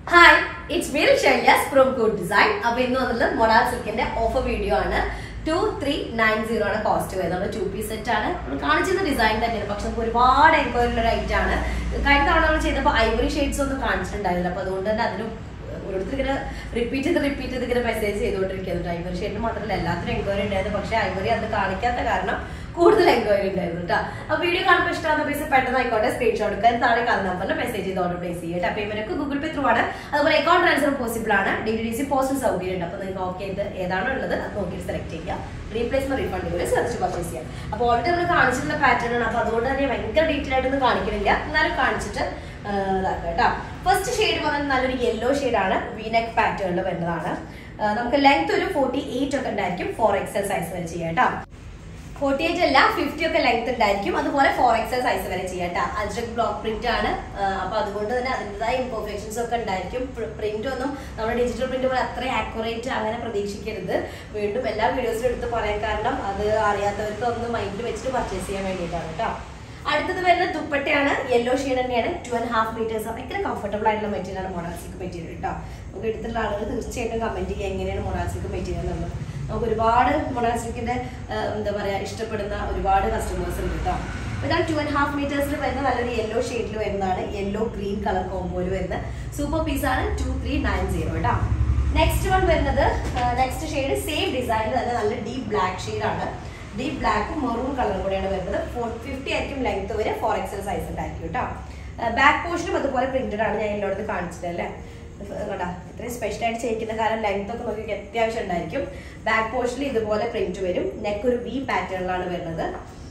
Hi it's me Shailas from good design അപ്പൊ ഇന്ന് വന്നുള്ളത് മൊഡാൽ സിൽക്കിന്റെ ഓഫർ വീഡിയോ ആണ് ടു ത്രീ നയൻ സീറോ ആണ് കോസ്റ്റ് വരുന്നത് നമ്മുടെ ടു പീസ് സെറ്റ് ആണ് നമ്മൾ കാണിച്ചിരുന്ന ഡിസൈൻ തന്നെയാണ് പക്ഷെ നമുക്ക് ഒരുപാട് എൻക്വയറി ഉള്ള റൈറ്റ് ആണ് കഴിഞ്ഞ തവണ നമ്മൾ ചെയ്തപ്പോൾ ഐവറി ഷെയ്ഡ്സ് ഒന്നും കാണിച്ചിട്ടുണ്ടായിരുന്നില്ല അപ്പൊ അതുകൊണ്ട് തന്നെ അതിന് ഓരോരുത്തർ ഇങ്ങനെ റിപ്പീറ്റ് ചെയ്ത് റിപ്പീറ്റ് ചെയ്ത് ഇങ്ങനെ മെസ്സേജ് ചെയ്തുകൊണ്ടിരിക്കുന്നുണ്ട് ഐവറി ഷെയ്ഡിന് മാത്രമല്ല എല്ലാത്തിനും എൻക്വയറി ഉണ്ടായിരുന്നു പക്ഷേ ഐവറി അത് കാണിക്കാത്ത കാരണം കൂടുതൽ എൻക്വയറി ഉണ്ടായിരുന്നു കേട്ടോ അപ്പൊ വീഡിയോ കാണുമ്പോൾ ഇഷ്ടമാകുന്ന പൈസ പെട്ടെന്ന് ആയിക്കോട്ടെ സ്ക്രീൻഷോട്ട് എടുക്കാൻ താഴെ കാണുന്ന നമ്പറിൽ മെസ്സേജ് ചെയ്ത് ഓർഡർ പ്ലേസ് ചെയ്യുക പേയ്മെന്റ് ഒക്കെ ഗൂഗിൾ പേ ത്രൂ ആണ് അതുപോലെ അക്കൗണ്ട് ട്രാൻസ്ഫർ പോസിബിൾ ആണ് ഡി ഡി സി പോസ്റ്റൽ സൗകര്യം ഉണ്ട് അപ്പൊ നിങ്ങൾക്ക് ഓക്കെ ചെയ്ത് ഏതാണോ ഉള്ളത് അത് നോക്കിയിട്ട് സെലക്ട് ചെയ്യുക റീപ്ലേസ്മെന്റ് റീഫണ്ട് വരെ സെർച്ച് പർച്ചേസ് ചെയ്യാം അപ്പോൾ ഓൾറെഡി നമ്മൾ കാണിച്ചിട്ടുള്ള പാറ്റേൺ ആണ് അപ്പൊ അതുകൊണ്ട് തന്നെ ഭയങ്കര ഡീറ്റെയിൽ ആയിട്ടൊന്നും കാണിക്കുന്നില്ല എന്നാലും കാണിച്ചിട്ട് ഇതാക്കാം കേട്ടോ ഫസ്റ്റ് ഷെയ്ഡ് പറഞ്ഞാൽ നല്ലൊരു യെല്ലോ ആണ് വീനെക്ക് പാറ്റേണിൽ വരുന്നതാണ് ആ, നമുക്ക് ലെങ്ത് ഒരു ഫോർട്ടി എയ്റ്റ് ഒക്കെ ഉണ്ടായിരിക്കും ഫോർ എക്സൽ സൈസ് വരെ ചെയ്യാം കേട്ടോ ഫോർട്ടി എയ്റ്റ് അല്ല ഫിഫ്റ്റി ഒക്കെ ലെങ്ത് ഉണ്ടായിരിക്കും അതുപോലെ ഫോർ എക്സൽ സൈസ് വരെ ചെയ്യാം കേട്ടോ അജ്രക് ബ്ലോക്ക് പ്രിന്റ് ആണ് ആ, അപ്പൊ അതുകൊണ്ട് തന്നെ അതിൻ്റെതായ ഇംപെർഫെക്ഷൻസ് ഒക്കെ ഉണ്ടായിരിക്കും പ്രിന്റ് ഒന്നും നമ്മുടെ ഡിജിറ്റൽ പ്രിന്റ് പോലെ അത്ര ആക്യുറേറ്റ് അങ്ങനെ പ്രതീക്ഷിക്കരുത് വീണ്ടും എല്ലാ വീഡിയോസിലും എടുത്ത് പറയാൻ കാരണം അത് അറിയാത്തവർക്ക് ഒന്ന് മൈൻഡിൽ വെച്ചിട്ട് പർച്ചേസ് ചെയ്യാൻ വേണ്ടിയിട്ടാണ് കേട്ടോ അടുത്തത് വരുന്ന ദുപ്പട്ടയാണ് യെല്ലോ ഷെയ്ഡ് തന്നെയാണ് ടു ആൻഡ് ഹാഫ് മീറ്റേഴ്സ് ഭയങ്കര കംഫർട്ടബിൾ ആയിട്ടുള്ള മെറ്റീരിയൽ ആണ് മൊണാസിക് മെറ്റീരിയൽ കേട്ടോ നമുക്ക് എടുത്തുള്ള ആളുകൾ തീർച്ചയായിട്ടും കമന്റ് ചെയ്യുക എങ്ങനെയാണ് മൊണാസിക് മെറ്റീരിയൽ എന്നുള്ളത് നമുക്ക് ഒരുപാട് മൊണാസിക്കിന്റെ എന്താ പറയാ ഇഷ്ടപ്പെടുന്ന ഒരുപാട് കസ്റ്റമേഴ്സ് ഉണ്ട് കേട്ടോ അപ്പൊ ഇതാണ് ടു ആൻഡ് ഹാഫ് മീറ്റേഴ്സിൽ വരുന്ന നല്ലൊരു യെല്ലോ ഷെയ്ഡിൽ വരുന്നതാണ് യെല്ലോ ഗ്രീൻ കളർ കോമ്പോയിൽ വരുന്ന സൂപ്പർ പീസ് ആണ് ടു ത്രീ നയൻ സീറോ കേട്ടോ നെക്സ്റ്റ് വൺ വരുന്നത് നെക്സ്റ്റ് ഷെയ്ഡ് സെയിം ഡിസൈനിൽ തന്നെ നല്ല ഡീപ് ബ്ലാക്ക് ഷെയ്ഡ് ആണ് ഡീപ് ബ്ലാക്കും മെറൂൺ കളറും കൂടെയാണ് വരുന്നത് ഫോർ ഫിഫ്റ്റി ആയിരിക്കും ലെങ്ത് വരെ ഫോർ എക്സൽ സൈസ് ഉണ്ടായിരിക്കും കേട്ടോ ബാക്ക് പോർഷനും അതുപോലെ പ്രിന്റഡ് ആണ് ഞാൻ എല്ലായിടത്തും കാണിച്ചത് അല്ലേ കേട്ടോ ഇത്രയും സ്പെഷ്യൽ ആയിട്ട് ചെയ്യിക്കുന്ന കാരണം ലെങ്ത് ഒക്കെ നോക്കി അത്യാവശ്യം ഉണ്ടായിരിക്കും ബാക്ക് പോർഷനിൽ ഇതുപോലെ പ്രിന്റ് വരും നെക്ക് ഒരു വി പാറ്റേണിലാണ് വരുന്നത്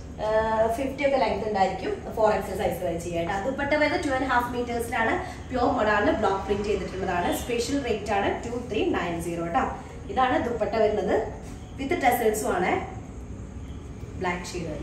ഫിഫ്റ്റി ഒക്കെ ലെങ്ത് ഉണ്ടായിരിക്കും ഫോർ എക്സൽ സൈസ് വരെ ചെയ്യാം കേട്ടോ ദുപ്പട്ട വരുന്നത് ടു ആൻഡ് ഹാഫ് മീറ്റേഴ്സിലാണ് പ്യോർ മോഡാണ് ബ്ലോക്ക് പ്രിന്റ് ചെയ്തിട്ടുള്ളതാണ് സ്പെഷ്യൽ റേറ്റ് ആണ് ടു ത്രീ നയൻ സീറോ കേട്ടോ ഇതാണ് ദുപ്പട്ട വരുന്നത് വിത്ത് ടെസൽസും ആണ് ബ്ലാക്ക് ഷെയ്ഡ്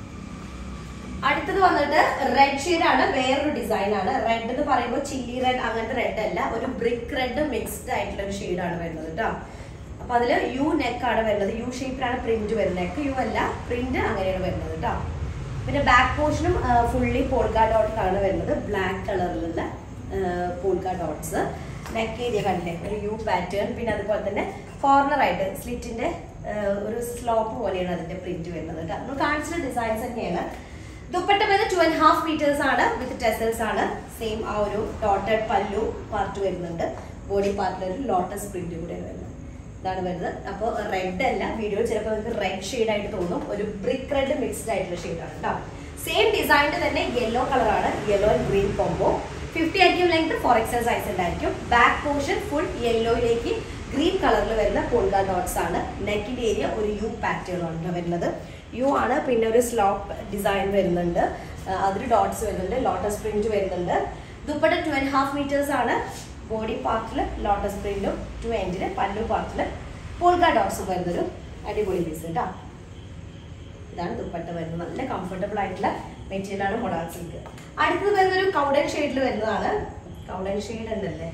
അടുത്തത് വന്നിട്ട് റെഡ് ഷെയ്ഡ് ആണ് വേറൊരു ഡിസൈൻ ആണ് റെഡ് എന്ന് പറയുമ്പോൾ ചില്ലി റെഡ് അങ്ങനത്തെ റെഡ് അല്ല ഒരു ബ്രിക്ക് റെഡ് മിക്സ്ഡ് ആയിട്ടുള്ള ഒരു ഷെയ്ഡ് ആണ് വരുന്നത് കേട്ടോ അപ്പൊ അതില് യു നെക്ക് ആണ് വരുന്നത് യു ഷേപ്പിലാണ് പ്രിന്റ് വരുന്നത് നെക്ക് യു അല്ല പ്രിന്റ് അങ്ങനെയാണ് വരുന്നത് കേട്ടോ പിന്നെ ബാക്ക് പോർഷനും ഫുള്ളി പോൾക്ക ഡോട്ട് ആണ് വരുന്നത് ബ്ലാക്ക് കളറിലുള്ള പോൾക്ക ഡോട്ട്സ് നെക്ക് ഏരിയ കണ്ടില്ലേ ഒരു യു പാറ്റേൺ പിന്നെ അതുപോലെ തന്നെ കോർണർ ആയിട്ട് സ്ലിറ്റിന്റെ ഒരു സ്ലോപ്പ് പോലെയാണ് അതിന്റെ പ്രിന്റ് വരുന്നത് കേട്ടോ നമ്മൾ കാണിച്ചിട്ടുള്ള ഡിസൈൻസ് തന്നെയാണ് ദുപ്പട്ട വരുന്നത് ടു ആൻഡ് ഹാഫ് മീറ്റേഴ്സ് ആണ് വിത്ത് ടെസൽസ് ആണ് സെയിം ആ ഒരു ഡോട്ടഡ് പല്ലു പാർട്ട് വരുന്നുണ്ട് ബോഡി പാർട്ടിൽ ഒരു ലോട്ടസ് പ്രിന്റ് കൂടെ വരുന്നത് ഇതാണ് വരുന്നത് അപ്പോൾ റെഡ് അല്ല വീഡിയോ ചിലപ്പോൾ നിങ്ങൾക്ക് റെഡ് ഷെയ്ഡ് ആയിട്ട് തോന്നും ഒരു ബ്രിക്ക് റെഡ് മിക്സ്ഡ് ആയിട്ടുള്ള ഷെയ്ഡാണ് കേട്ടോ സെയിം ഡിസൈനിൽ തന്നെ യെല്ലോ കളറാണ് yellow and green combo fifty ആയിരിക്കും ലെങ്ത് ഫോർ എക്സൽ സൈസ് ഉണ്ടായിരിക്കും ബാക്ക് പോർഷൻ ഫുൾ യെല്ലോയിലേക്ക് ഗ്രീൻ കളറിൽ വരുന്ന പോൾഗ ഡോട്ട്സ് ആണ് നെക്കിന്റെ ഏരിയ ഒരു യു പാറ്റേൺ ആണ് വരുന്നത് യു ആണ് പിന്നെ ഒരു സ്ലോപ്പ് ഡിസൈൻ വരുന്നുണ്ട് അതിൽ ഡോട്ട്സ് വരുന്നുണ്ട് ലോട്ടസ് പ്രിന്റ് വരുന്നുണ്ട് dupatta two and half metres ആണ് ബോഡി പാർട്ടിൽ ലോട്ടസ് പ്രിന്റും ടു എൻഡിൽ പല്ലു പാർട്ടിൽ പോൾക്ക ഡോട്ട്സും വരുന്നൊരു അടിപൊളി പീസ് കേട്ടോ ഇതാണ് ദുപ്പട്ട വരുന്നത് നല്ല കംഫർട്ടബിൾ ആയിട്ടുള്ള മെറ്റീരിയൽ ആണ് മൊഡാൾ സിൽക്ക് അടുത്തത് വരുന്ന ഒരു കൗഡൻ ഷെയ്ഡിൽ വരുന്നതാണ് കൗഡൻ ഷെയ്ഡ് ഉണ്ടല്ലേ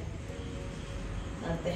അതെ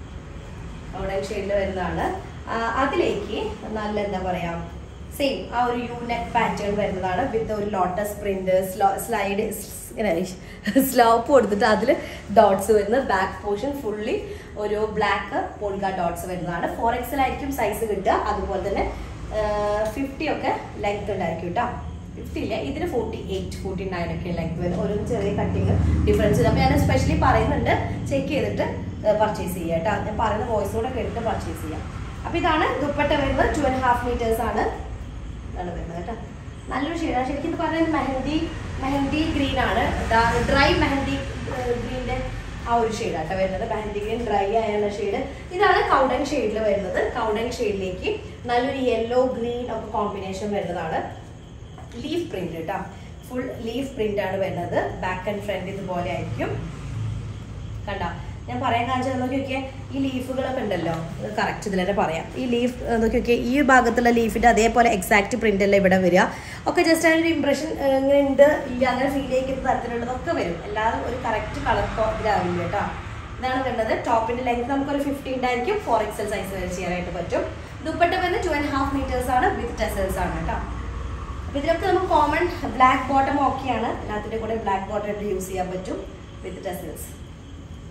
കൗഡൻ ഷെയ്ഡിൽ വരുന്നതാണ് ആ, അതിലേക്ക് നല്ല എന്താ പറയാ സെയിം ആ ഒരു യൂനെക് പാറ്റേൺ വരുന്നതാണ് വിത്ത് ഒരു ലോട്ടസ് പ്രിന്റ് സ്ലൈഡ് സ്ലോപ്പ് കൊടുത്തിട്ട് അതിൽ ഡോട്ട്സ് വരുന്നത് ബാക്ക് പോർഷൻ ഫുള്ളി ഒരു ബ്ലാക്ക് പോൾഗ ഡോട്ട്സ് വരുന്നതാണ് ഫോർ എക്സൽ ആയിരിക്കും സൈസ് കിട്ടുക അതുപോലെ തന്നെ ഫിഫ്റ്റി ഒക്കെ ലെങ്ത് ഉണ്ടായിരിക്കും കേട്ടോ ഫിഫ്റ്റി ഇല്ല ഇതിന് ഫോർട്ടി എയ്റ്റ് ഫോർട്ടി നയൻ ഒക്കെ ലെങ്ത് വരും ഓരോ ചെറിയ കട്ടിങ് ഡിഫറൻസ് അപ്പോൾ ഞാൻ സ്പെഷ്യലി പറയുന്നുണ്ട് ചെക്ക് ചെയ്തിട്ട് പർച്ചേസ് ചെയ്യുക കേട്ടോ ഞാൻ പറയുന്ന വോയിസ് കൂടെ കേട്ടിട്ട് പർച്ചേസ് ചെയ്യാം അപ്പോൾ ഇതാണ് ദുപ്പട്ട വരുന്നത് ടു ആൻഡ് ഹാഫ് മീറ്റേഴ്സ് ആണ് ഇതാണ് വരുന്നത് കേട്ടോ നല്ലൊരു ഷെയ്ഡാണ് ശരിക്കും ഇത് പറയുന്നത് മെഹന്തി മെഹന്തി ഗ്രീൻ ആണ് ഡ്രൈ മെഹന്തി ഗ്രീൻ്റെ ആ ഒരു ഷെയ്ഡാട്ടോ വരുന്നത് മെഹന്തി ഗ്രീൻ ഡ്രൈ ആയുള്ള ഷെയ്ഡ് ഇതാണ് കൗഡൻ ഷെയ്ഡിൽ വരുന്നത് കൗഡൻ ഷെയ്ഡിലേക്ക് നല്ലൊരു യെല്ലോ ഗ്രീൻ ഒക്കെ കോമ്പിനേഷൻ വരുന്നതാണ് ലീഫ് പ്രിന്റ് കേട്ടോ ഫുൾ ലീഫ് പ്രിന്റ് ആണ് വരുന്നത് ബാക്ക് ആൻഡ് ഫ്രണ്ട് ഇതുപോലെ ആയിരിക്കും കണ്ട ഞാൻ പറയാൻ കാണിച്ചത് നോക്കി നോക്കിയേ ഈ ലീഫുകളൊക്കെ ഉണ്ടല്ലോ കറക്റ്റ് ഇതിൽ തന്നെ പറയാം ഈ ലീഫ് നോക്കി നോക്കിയേ ഈ ഭാഗത്തുള്ള ലീഫിന്റെ അതേപോലെ എക്സാക്ട് പ്രിന്റ് അല്ല ഇവിടെ വരിക ഒക്കെ ജസ്റ്റ് അതിനൊരു ഇംപ്രഷൻ ഇങ്ങനെ ഉണ്ട് ഇല്ല അങ്ങനെ ഫീൽ ചെയ്യിക്കുന്ന തരത്തിലുള്ളതൊക്കെ വരും എല്ലാതും ഒരു കറക്റ്റ് കളർ ഇതിലാവില്ല കേട്ടോ ഇതാണ് വരുന്നത് ടോപ്പിന്റെ ലെങ്ത് നമുക്കൊരു ഫിഫ്റ്റി ഉണ്ടായിരിക്കും ഫോർ എക്സൽ സൈസ് വരെ ചെയ്യാനായിട്ട് പറ്റും ദുപ്പട്ട വരുന്നത് ടു ആൻഡ് ഹാഫ് മീറ്റേഴ്സ് ആണ് വിത്ത് ടെസൽസ് ആണ് കേട്ടോ അപ്പൊ ഇതിലൊക്കെ നമുക്ക് കോമൺ ബ്ലാക്ക് ബോട്ടം ഓക്കെയാണ് എല്ലാത്തിൻ്റെ കൂടെ ബ്ലാക്ക് ബോട്ടം യൂസ് ചെയ്യാൻ പറ്റും വിത്ത് ടെസൽസ്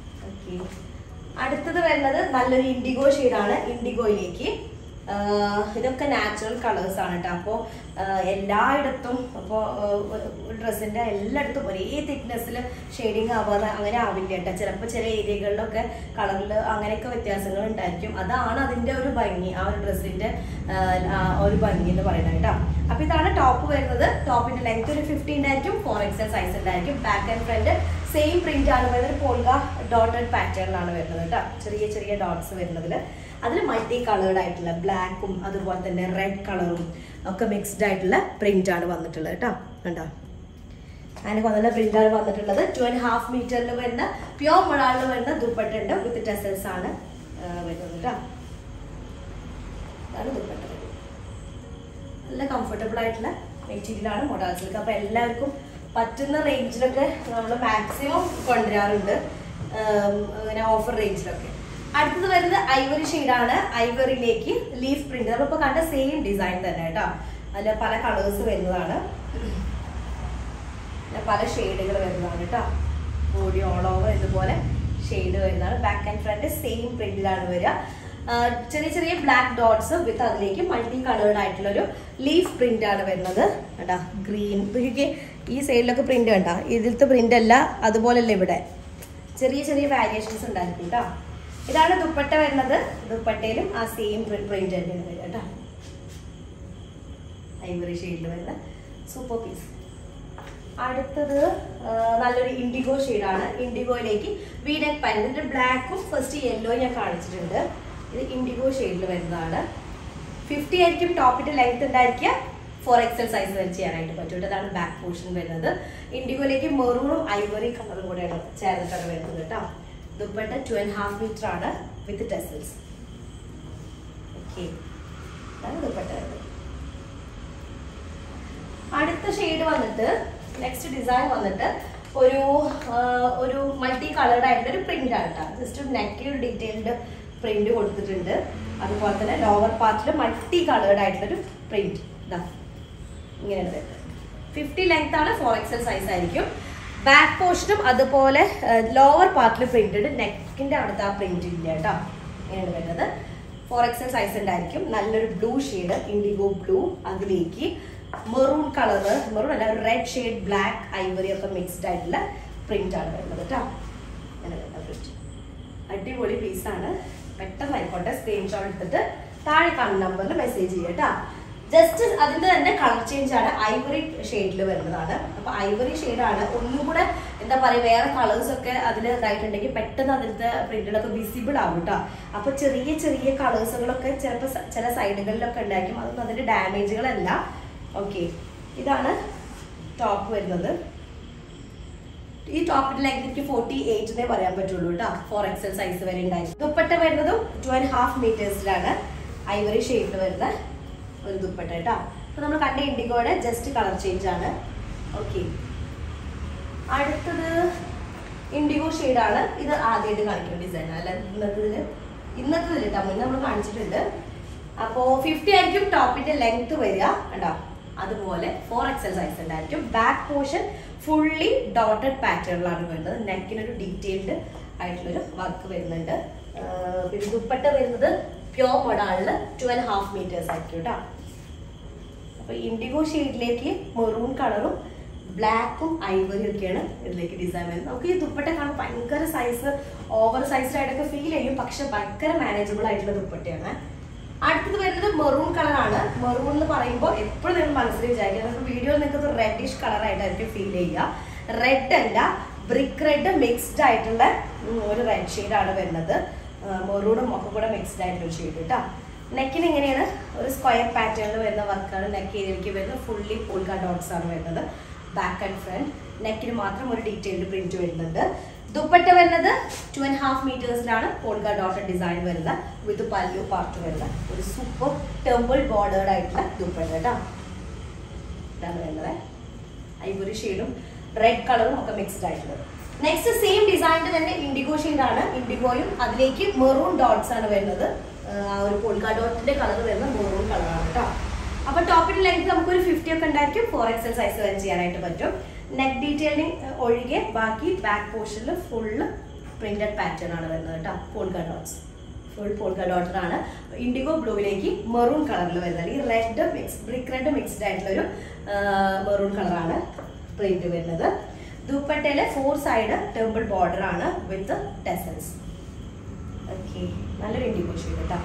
Okay. അടുത്തത് വരുന്നത് നല്ലൊരു ഇൻഡിഗോ ഷെയ്ഡാണ് ഇൻഡിഗോയിലേക്ക് ഇതൊക്കെ നാച്ചുറൽ കളേഴ്സ് ആണ് കേട്ടോ അപ്പോൾ എല്ലായിടത്തും അപ്പോൾ ഡ്രസ്സിൻ്റെ എല്ലായിടത്തും ഒരേ തിക്നെസ്സിൽ ഷെയ്ഡിങ് ആവാതെ അങ്ങനെ ആവില്ല കേട്ടോ ചിലപ്പോൾ ചില ഏരിയകളിലൊക്കെ കളറിൽ അങ്ങനെയൊക്കെ വ്യത്യാസങ്ങൾ ഉണ്ടായിരിക്കും അതാണ് അതിൻ്റെ ഒരു ഭംഗി ആ ഒരു ഡ്രസ്സിൻ്റെ ഒരു ഭംഗി എന്ന് പറയുന്നത് കേട്ടോ അപ്പോൾ ഇതാണ് ടോപ്പ് വരുന്നത് ടോപ്പിന്റെ ലെങ്ത് ഒരു ഫിഫ്റ്റി ഉണ്ടായിരിക്കും ഫോർ എക്സൽ സൈസ് ഉണ്ടായിരിക്കും back and front same print ആണ് വരുന്നത് പോൾഗ ഡോട്ടഡ് പാറ്റേണിലാണ് വരുന്നത് കേട്ടോ ചെറിയ ചെറിയ ഡോട്ട്സ് വരുന്നതിൽ അതിൽ മൾട്ടി കളേർഡ് ആയിട്ടുള്ള ബ്ലാക്കും അതുപോലെ തന്നെ റെഡ് കളറും ഒക്കെ മിക്സ്ഡ് ആയിട്ടുള്ള പ്രിന്റ് ആണ് വന്നിട്ടുള്ളത് കേട്ടോ കണ്ടോ അതിന് കൊണ്ടുള്ള പ്രിന്റ് ആണ് വന്നിട്ടുള്ളത് ടു ആൻഡ് ഹാഫ് മീറ്ററിൽ വരുന്ന പ്യോർ മൊളാളിൽ വരുന്ന ദുപ്പട്ടുണ്ട് വിത്ത് ടെസൽസ് ആണ് ആ, വരുന്നത് കേട്ടോ അതാണ് ദുപ്പട്ട വരുന്നത് നല്ല കംഫർട്ടബിൾ ആയിട്ടുള്ള മെറ്റീരിയൽ ആണ് മൊഡാൾ സിൽക്ക് അപ്പൊ എല്ലാവർക്കും പറ്റുന്ന റേഞ്ചിലൊക്കെ നമ്മൾ മാക്സിമം കൊണ്ടുവരാറുണ്ട് ഉം, ഇങ്ങനെ ഓഫർ റേഞ്ചിലൊക്കെ അടുത്തത് വരുന്നത് ഐവറി ആണ് ഐവറിയിലേക്ക് ലീഫ് പ്രിന്റ് നമ്മളിപ്പോ കണ്ട സെയിം ഡിസൈൻ തന്നെ കേട്ടോ അതിൽ പല കളേഴ്സ് വരുന്നതാണ് പിന്നെ പല ഷെയ്ഡുകൾ വരുന്നതാണ് കേട്ടോ ബോഡി ഓൾ ഓവർ ഇതുപോലെ ഷെയ്ഡ് വരുന്നതാണ് ബാക്ക് ആൻഡ് ഫ്രണ്ട് സെയിം പ്രിന്റിലാണ് വരിക ആ, ചെറിയ ചെറിയ ബ്ലാക്ക് ഡോട്ട്സ് വിത്ത് അതിലേക്ക് മൾട്ടി കളേർഡ് ആയിട്ടുള്ള ഒരു ലീഫ് പ്രിന്റ് ആണ് വരുന്നത് കേട്ടാ ഗ്രീൻ ഈ സൈഡിലൊക്കെ പ്രിന്റ് കണ്ട ഇതിലത്തെ പ്രിന്റ് അല്ല അതുപോലല്ല ഇവിടെ ചെറിയ ചെറിയ വാരിയേഷൻസ് ഉണ്ടായിരിക്കും കേട്ടോ ഇതാണ് ദുപ്പട്ട വരുന്നത് ദുപ്പട്ടയിലും ആ സെയിം പ്രിന്റ് തന്നെയാണ് വരിക കേട്ടോ ഐവറി ഷെയ്ഡിൽ വരുന്ന സൂപ്പർ പീസ് അടുത്തത് ആ, നല്ലൊരു ഇൻഡിഗോ ഷെയ്ഡാണ് ഇൻഡിഗോയിലേക്ക് വീനെക്ക് പാൻ ഇതിന്റെ ബ്ലാക്കും ഫസ്റ്റ് യെല്ലോ ഞാൻ കാണിച്ചിട്ടുണ്ട് ഇത് ഇൻഡിഗോ ഷെയ്ഡിൽ വരുന്നതാണ് ഫിഫ്റ്റി ആയിരിക്കും ടോപ്പിന്റെ ലെങ്ത് ഉണ്ടായിരിക്കുക ഫോർ എക്സൽ സൈസ് വരെ ചെയ്യാനായിട്ട് പറ്റും ഇതാണ് ബാക്ക് പോർഷൻ വരുന്നത് ഇൻഡിഗോയിലേക്ക് മെറൂണും ഐവറി കളറും കൂടെയാണ് ചേർന്നിട്ടാണ് വരുന്നത് കേട്ടോ dupatta two and half metre ആണ് വിത്ത് ടെസൽസ് ഓക്കെ അതാണ് ദുപ്പട്ട വരുന്നത് അടുത്ത ഷെയ്ഡ് വന്നിട്ട് നെക്സ്റ്റ് ഡിസൈൻ വന്നിട്ട് ഒരു ആ, ഒരു മൾട്ടി കളേർഡ് ആയിട്ടുള്ള ഒരു പ്രിന്റ് ആണ് കേട്ടോ ജസ്റ്റ് ഒരു നെക്കിൽ ഒരു ഡീറ്റെയിൽഡ് പ്രിന്റ് കൊടുത്തിട്ടുണ്ട് അതുപോലെ തന്നെ ലോവർ പാർട്ടിൽ മൾട്ടി കളേർഡ് ആയിട്ടുള്ള ഒരു പ്രിന്റ് ഇതാ ഇങ്ങനെയാണ് വരുന്നത് ഫിഫ്റ്റി ലെങ്ത് ആണ് ഫോർ എക്സൽ സൈസ് ആയിരിക്കും ബാക്ക് പോർഷനും അതുപോലെ ലോവർ പാർട്ടിൽ പ്രിന്റഡ് നെക്കിന്റെ അവിടുത്തെ ആ പ്രിന്റ് ഇല്ല കേട്ടോ ഇങ്ങനെയാണ് വരുന്നത് ഫോർ എക്സൽ സൈസ് ഉണ്ടായിരിക്കും നല്ലൊരു ബ്ലൂ ഷെയ്ഡ് ഇൻഡിഗോ ബ്ലൂ അതിലേക്ക് മെറൂൺ കളറ് മെറൂൺ അല്ല റെഡ് ഷെയ്ഡ് ബ്ലാക്ക് ഐവറി ഒക്കെ മിക്സ്ഡ് ആയിട്ടുള്ള പ്രിന്റ് ആണ് വരുന്നത് കേട്ടോ അങ്ങനെ വരുന്ന പ്രിന്റ് അടിപൊളി പീസാണ് പെട്ടെന്ന് ആയിക്കോട്ടെ സ്ക്രീൻഷോട്ട് എടുത്തിട്ട് താഴെ കാണുന്ന നമ്പറിൽ മെസ്സേജ് ചെയ്യുക കേട്ടോ ജസ്റ്റ് അതിന്റെ തന്നെ കളർ ചേഞ്ച് ആണ് ഐവറി ഷെയ്ഡിൽ വരുന്നതാണ് അപ്പൊ ഐവറി ഷെയ്ഡാണ് ഒന്നും കൂടെ എന്താ പറയുക വേറെ കളേഴ്സ് ഒക്കെ അതിൽ ഇതായിട്ടുണ്ടെങ്കിൽ പെട്ടെന്ന് അതിലത്തെ പ്രിന്റുകളൊക്കെ വിസിബിൾ ആവും കേട്ടോ അപ്പൊ ചെറിയ ചെറിയ കളേഴ്സുകളൊക്കെ ചിലപ്പോൾ ചില സൈഡുകളിലൊക്കെ ഉണ്ടായിരിക്കും അതൊന്നും അതിന്റെ ഡാമേജുകളല്ല ഓക്കെ ഇതാണ് ടോപ്പ് വരുന്നത് ഈ ടോപ്പിന്റെ ലെങ്ത് എനിക്ക് ഫോർട്ടി എയ്റ്റിനെ പറയാൻ പറ്റുള്ളൂ കേട്ടോ ഫോർ എക്സൽ സൈസ് വരെ ഉണ്ടായിരുന്നു ദുപ്പട്ട വരുന്നതും ടു ആൻഡ് ഹാഫ് മീറ്റേഴ്സിലാണ് ഐവറി ഷെയ്ഡിൽ വരുന്ന ഒരു ദുപ്പട്ട കേട്ടോ അപ്പൊ നമ്മൾ കണ്ട ഇൻഡിഗോയുടെ ജസ്റ്റ് കളർ ചേഞ്ച് ആണ് ഓക്കെ അടുത്തത് ഇൻഡിഗോ ആണ് ഇത് ആദ്യമായിട്ട് കാണിക്കുന്ന ഡിസൈൻ അല്ല ഇന്നത്തതില് ഇന്നത്തതിൽ കേട്ടോ മുന്നേ നമ്മൾ കാണിച്ചിട്ടുണ്ട് അപ്പോ ഫിഫ്റ്റി ആയിരിക്കും ടോപ്പിന്റെ ലെങ്ത് വരിക കണ്ടോ അതുപോലെ ഫോർ എക്സൽ സൈസ് ഉണ്ടായിരിക്കും ബാക്ക് പോർഷൻ ഫുള്ളി ഡോട്ടഡ് പാറ്റേണിലാണ് വരുന്നത് നെക്കിനൊരു ഡീറ്റെയിൽഡ് ആയിട്ടുള്ളൊരു വർക്ക് വരുന്നുണ്ട് ആഹ് പിന്നെ ദുപ്പട്ട വരുന്നത് പ്യോർ മൊഡാളിൽ ടു ആൻഡ് ഹാഫ് മീറ്റേഴ്സ് ആയിരിക്കും കേട്ടോ അപ്പൊ ഇൻഡിഗോ ഷെയ്ഡിലേക്ക് മെറൂൺ കളറും ബ്ലാക്കും ഐവറിയും ഒക്കെയാണ് ഇതിലേക്ക് ഡിസൈൻ വരുന്നത് നമുക്ക് ഈ ദുപ്പട്ട കാണാൻ ഭയങ്കര സൈസ് ഓവർ സൈസ്ഡ് ആയിട്ടൊക്കെ ഫീൽ ചെയ്യും പക്ഷെ ഭയങ്കര മാനേജബിൾ ആയിട്ടുള്ള ദുപ്പട്ടയാണ് അടുത്തത് വരുന്നത് മെറൂൺ കളറാണ് മെറൂൺ എന്ന് പറയുമ്പോൾ എപ്പോഴും നിങ്ങൾ മനസ്സിൽ വിചാരിക്കുക നമുക്ക് വീഡിയോയിൽ നിങ്ങൾക്ക് ഒരു റെഡിഷ് കളർ ആയിട്ടായിരിക്കും ഫീൽ ചെയ്യുക റെഡ് അല്ല ബ്രിക്ക് റെഡ് മിക്സ്ഡ് ആയിട്ടുള്ള ഉം, ഒരു റെഡ് ഷെയ്ഡാണ് വരുന്നത് മെറൂണും ഒക്കെ കൂടെ മിക്സ്ഡ് ആയിട്ടുള്ള ഒരു ഷെയ്ഡ് കേട്ടോ നെക്കിന് ഇങ്ങനെയാണ് ഒരു സ്ക്വയർ പാറ്റേണിൽ വരുന്ന വർക്കാണ് നെക്ക് ഏരിയയിലേക്ക് വരുന്നത് ഫുള്ളി പോൾക്ക ഡോട്ട്സ് ആണ് വരുന്നത് ബാക്ക് ആൻഡ് ഫ്രണ്ട് നെക്കിന് മാത്രം ഒരു ഡീറ്റെയിൽഡ് പ്രിന്റ് വരുന്നുണ്ട് ദുപ്പട്ട വരുന്നത് ടു ആൻഡ് ഹാഫ് മീറ്റേഴ്സിലാണ് പോൾക്ക ഡോട്ട് ഡിസൈൻ വരുന്നത് വിത്ത് പല്ലു പാർട്ട് വരുന്ന ഒരു സൂപ്പർ ടെമ്പിൾ ബോർഡേർഡ് ആയിട്ടുള്ള ദുപ്പട്ട കേട്ടോ ഇതാണ് വരുന്നത് ഐവറി ഷെയ്ഡും റെഡ് കളറും ഒക്കെ മിക്സ്ഡ് ആയിട്ടുള്ളത് നെക്സ്റ്റ് സെയിം ഡിസൈനിന്റെ തന്നെ ഇൻഡിഗോ ആണ് ഇൻഡിഗോയും അതിലേക്ക് മെറൂൺ ഡോട്ട്സ് ആണ് വരുന്നത് ആ ഒരു പോൾക്ക ഡോട്ടിന്റെ കളർ വരുന്ന മെറൂൺ കളറാണ് കേട്ടോ അപ്പൊ ടോപ്പിന്റെ ലെങ്ത് നമുക്ക് ഒരു ഫിഫ്റ്റി ഒക്കെ ഉണ്ടായിരിക്കും ഫോർ എക്സൽ സൈസ് വരെ ചെയ്യാനായിട്ട് പറ്റും നെക്ക് ഡീറ്റെയിലിംഗ് ഒഴികെ ബാക്കി ബാക്ക് പോർഷനിൽ ഫുള്ള് പ്രിന്റഡ് പാറ്റേൺ ആണ് വരുന്നത് കേട്ടോ polka dots full polka dotted ആണ് ഇൻഡിഗോ ബ്ലൂവിലേക്ക് മെറൂൺ കളറിൽ വരുന്നത് ഈ red mix brick red mixed ആയിട്ടുള്ള ഒരു മെറൂൺ കളറാണ് പ്രിന്റ് വരുന്നത് ദുപ്പട്ടയിലെ ഫോർ സൈഡ് ടെമ്പിൾ ബോർഡർ ആണ് വിത്ത് ടെസൽസ് ഓക്കെ നല്ലൊരു ഇൻഡിഗോ ഷെയ്ഡ് കേട്ടോ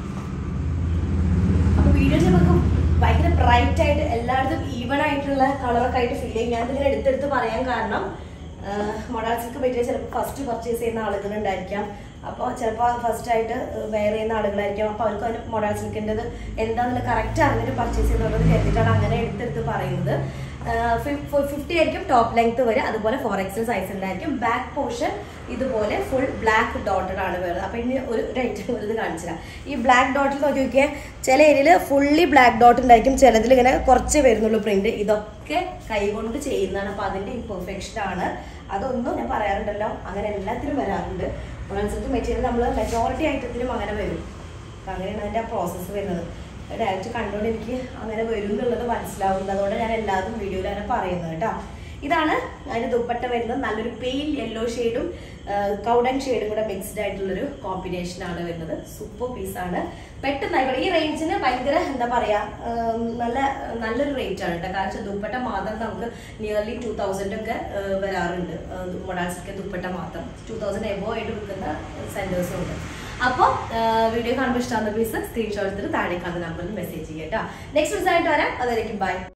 അപ്പൊ വീഡിയോയിൽ നമുക്ക് ഭയങ്കര ബ്രൈറ്റ് ആയിട്ട് എല്ലായിടത്തും ഈവൺ ആയിട്ടുള്ള കളറൊക്കെ ആയിട്ട് ഫീൽ ചെയ്യും ഞാൻ ഇതിങ്ങനെ എടുത്തെടുത്ത് പറയാൻ കാരണം മൊഡാൾസിക്ക് പറ്റിയ ചിലപ്പോൾ ഫസ്റ്റ് പർച്ചേസ് ചെയ്യുന്ന ആളുകൾ ഉണ്ടായിരിക്കാം അപ്പോൾ ചിലപ്പോൾ ഫസ്റ്റ് ആയിട്ട് വെയർ ചെയ്യുന്ന ആളുകളായിരിക്കും അപ്പോൾ അവർക്ക് അതിന് മൊഡാൾ സിൽക്കിൻ്റെത് എന്താണെന്നുള്ള കറക്റ്റ് അറിഞ്ഞിട്ട് പർച്ചേസ് ചെയ്യുന്നുള്ളത് കരുതിയിട്ടാണ് അങ്ങനെ എടുത്തെടുത്ത് പറയുന്നത് ഫിഫ്റ്റി ആയിരിക്കും ടോപ്പ് ലെങ്ത് വരെ അതുപോലെ ഫോർ എക്സൽ സൈസ് ഉണ്ടായിരിക്കും ബാക്ക് പോർഷൻ ഇതുപോലെ ഫുൾ ബ്ലാക്ക് ഡോട്ടഡ് ആണ് വരുന്നത് അപ്പം ഇനി ഒരു റൈറ്റ് ഒരു ഇത് കാണിച്ചുതരാം ഈ ബ്ലാക്ക് ഡോട്ടിൽ നോക്കി നോക്കിയാൽ ചില ഏരിയയിൽ ഫുള്ളി ബ്ലാക്ക് ഡോട്ട് ഉണ്ടായിരിക്കും ചിലതിൽ ഇങ്ങനെ കുറച്ച് വരുന്നുള്ളൂ പ്രിന്റ് ഇതൊക്കെ കൈകൊണ്ട് ചെയ്യുന്നതാണ് അപ്പം അതിൻ്റെ ഇംപെർഫെക്ഷൻ ആണ് അതൊന്നും ഞാൻ പറയാറുണ്ടല്ലോ അങ്ങനെ എല്ലാത്തിനും വരാറുണ്ട് ഒരനുസരിച്ച് മെറ്റീരിയൽ നമ്മൾ മെജോറിറ്റി ഐറ്റത്തിലും അങ്ങനെ വരും അപ്പം അങ്ങനെയാണ് അതിൻ്റെ ആ പ്രോസസ്സ് വരുന്നത് ഡയറക്റ്റ് കണ്ടുകൊണ്ട് എനിക്ക് അങ്ങനെ വരും എന്നുള്ളത് മനസ്സിലാവുന്നത് അതുകൊണ്ട് ഞാൻ എല്ലാതും വീഡിയോയിൽ അങ്ങനെ പറയുന്നത് കേട്ടോ ഇതാണ് അതിന് ദുപ്പട്ട വരുന്നത് നല്ലൊരു പെയിൽ യെല്ലോ ഷെയ്ഡും കൗഡൻ ഷെയ്ഡും കൂടെ മിക്സ്ഡ് ആയിട്ടുള്ളൊരു കോമ്പിനേഷൻ ആണ് വരുന്നത് സൂപ്പർ പീസാണ് പെട്ടെന്ന് ആയിക്കോട്ടെ ഈ റേഞ്ചിന് ഭയങ്കര എന്താ പറയാ ഉം, നല്ല നല്ലൊരു റേറ്റ് ആണ് കേട്ടോ കാരണം ദുപ്പട്ട മാത്രം നമുക്ക് നിയർലി ടൂ തൗസൻഡ് ഒക്കെ ഏഹ്, വരാറുണ്ട് മൊഡാൾസൊക്കെ ദുപ്പട്ട മാത്രം ടൂ തൗസൻഡ് എബോ ആയിട്ട് വിൽക്കുന്ന സെന്റേഴ്സും ഉണ്ട് അപ്പോൾ വീഡിയോ കാണുമ്പോൾ ഇഷ്ടമാകുന്ന പീസ് സ്ക്രീൻഷോട്ട് എടുത്തിട്ട് താഴെ കാണുന്ന നമ്പറിൽ മെസ്സേജ് ചെയ്യാം കേട്ടോ നെക്സ്റ്റ് ദിവസമായിട്ട് വരാം അതായിരിക്കും ബൈ